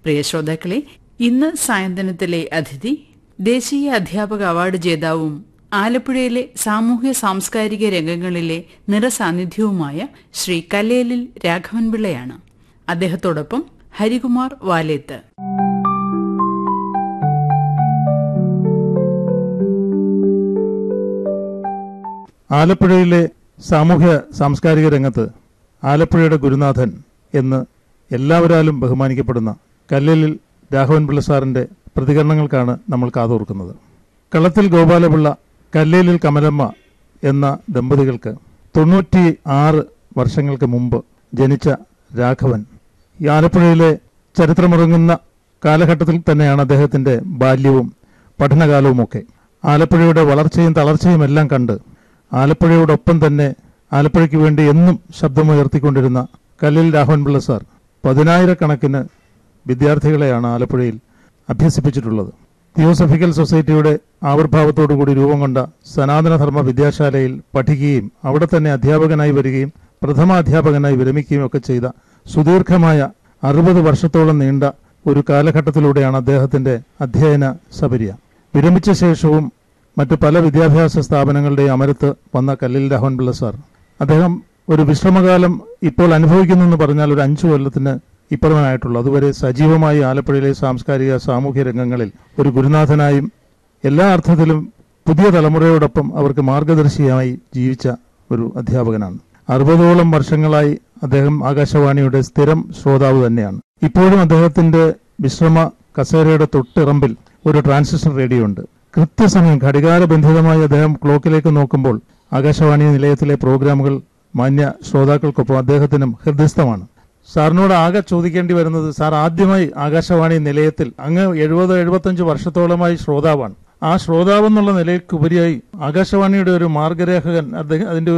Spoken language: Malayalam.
പ്രിയ ശ്രോതാക്കളെ ഇന്ന് സായന്തനത്തിലെ അതിഥി ദേശീയ അധ്യാപക അവാർഡ് ജേതാവും ആലപ്പുഴയിലെ സാമൂഹ്യ സാംസ്കാരിക രംഗങ്ങളിലെ നിറസാന്നിധ്യവുമായ ശ്രീ കല്ലേലിൽ രാഘവൻപിള്ളയാണ് അദ്ദേഹത്തോടൊപ്പം ഹരികുമാർ വാലേത്ത് ആലപ്പുഴയിലെ സാമൂഹ്യ സാംസ്കാരിക രംഗത്ത് ആലപ്പുഴയുടെ ഗുരുനാഥൻ എന്ന് എല്ലാവരാലും ബഹുമാനിക്കപ്പെടുന്ന കല്ലേലിൽ രാഘവൻ പിള്ള സാറിന്റെ പ്രതികരണങ്ങൾക്കാണ് നമ്മൾ കാതോർക്കുന്നത് കളത്തിൽ ഗോപാലപിള്ള കല്ലേലിൽ കമലമ്മ എന്ന ദമ്പതികൾക്ക് തൊണ്ണൂറ്റി ആറ് വർഷങ്ങൾക്ക് മുമ്പ് ജനിച്ച രാഘവൻ ഈ ആലപ്പുഴയിലെ ചരിത്രമുറങ്ങുന്ന കാലഘട്ടത്തിൽ തന്നെയാണ് അദ്ദേഹത്തിന്റെ ബാല്യവും പഠനകാലവുമൊക്കെ ആലപ്പുഴയുടെ വളർച്ചയും തളർച്ചയും എല്ലാം കണ്ട് ആലപ്പുഴയോടൊപ്പം തന്നെ ആലപ്പുഴയ്ക്ക് വേണ്ടി എന്നും ശബ്ദമുയർത്തിക്കൊണ്ടിരുന്ന കല്ലിൽ രാഘവൻപിള്ള സാർ പതിനായിരക്കണക്കിന് വിദ്യാർത്ഥികളെയാണ് ആലപ്പുഴയിൽ അഭ്യസിപ്പിച്ചിട്ടുള്ളത് തിയോസഫിക്കൽ സൊസൈറ്റിയുടെ ആവിർഭാവത്തോടുകൂടി രൂപം കൊണ്ട സനാതനധർമ്മ വിദ്യാശാലയിൽ പഠിക്കുകയും അവിടെ തന്നെ അധ്യാപകനായി വരികയും പ്രഥമ അധ്യാപകനായി വിരമിക്കുകയും ഒക്കെ ചെയ്ത സുദീർഘമായ അറുപത് വർഷത്തോളം നീണ്ട ഒരു കാലഘട്ടത്തിലൂടെയാണ് അദ്ദേഹത്തിന്റെ അധ്യയന സബരിയ വിരമിച്ച ശേഷവും മറ്റ് പല വിദ്യാഭ്യാസ സ്ഥാപനങ്ങളുടെയും അമരത്ത് വന്ന കല്ലിൽ രാഘവൻപിള്ള സാർ അദ്ദേഹം ഒരു വിശ്രമകാലം ഇപ്പോൾ അനുഭവിക്കുന്നു എന്ന് പറഞ്ഞാൽ ഒരു അഞ്ചു കൊല്ലത്തിന് ഇപ്പുറമായിട്ടുള്ളൂ അതുവരെ സജീവമായി ആലപ്പുഴയിലെ സാംസ്കാരിക സാമൂഹ്യ രംഗങ്ങളിൽ ഒരു ഗുരുനാഥനായും എല്ലാ അർത്ഥത്തിലും പുതിയ തലമുറയോടൊപ്പം അവർക്ക് മാർഗദർശിയായി ജീവിച്ച ഒരു അധ്യാപകനാണ് അറുപതോളം വർഷങ്ങളായി അദ്ദേഹം ആകാശവാണിയുടെ സ്ഥിരം ശ്രോതാവ് തന്നെയാണ് ഇപ്പോഴും അദ്ദേഹത്തിന്റെ വിശ്രമ കസേരയുടെ തൊട്ടിറമ്പിൽ ഒരു ട്രാൻസിസ്റ്റർ റേഡിയോ ഉണ്ട് കൃത്യസമയം ഘടികാരബന്ധിതമായി അദ്ദേഹം ക്ലോക്കിലേക്ക് നോക്കുമ്പോൾ ആകാശവാണി നിലയത്തിലെ പ്രോഗ്രാമുകൾ മാന്യ ശ്രോതാക്കൾക്കൊപ്പം അദ്ദേഹത്തിനും ഹൃദയസ്ഥമാണ് സാറിനോട് ആകെ ചോദിക്കേണ്ടി വരുന്നത് സാർ ആദ്യമായി ആകാശവാണി നിലയത്തിൽ അങ്ങ് എഴുപത് എഴുപത്തഞ്ച് വർഷത്തോളമായി ശ്രോതാവാണ് ആ ശ്രോതാവെന്നുള്ള നിലയ്ക്കുപരിയായി ആകാശവാണിയുടെ ഒരു മാർഗരേഖകൻ അദ്ദേഹം അതിന്റെ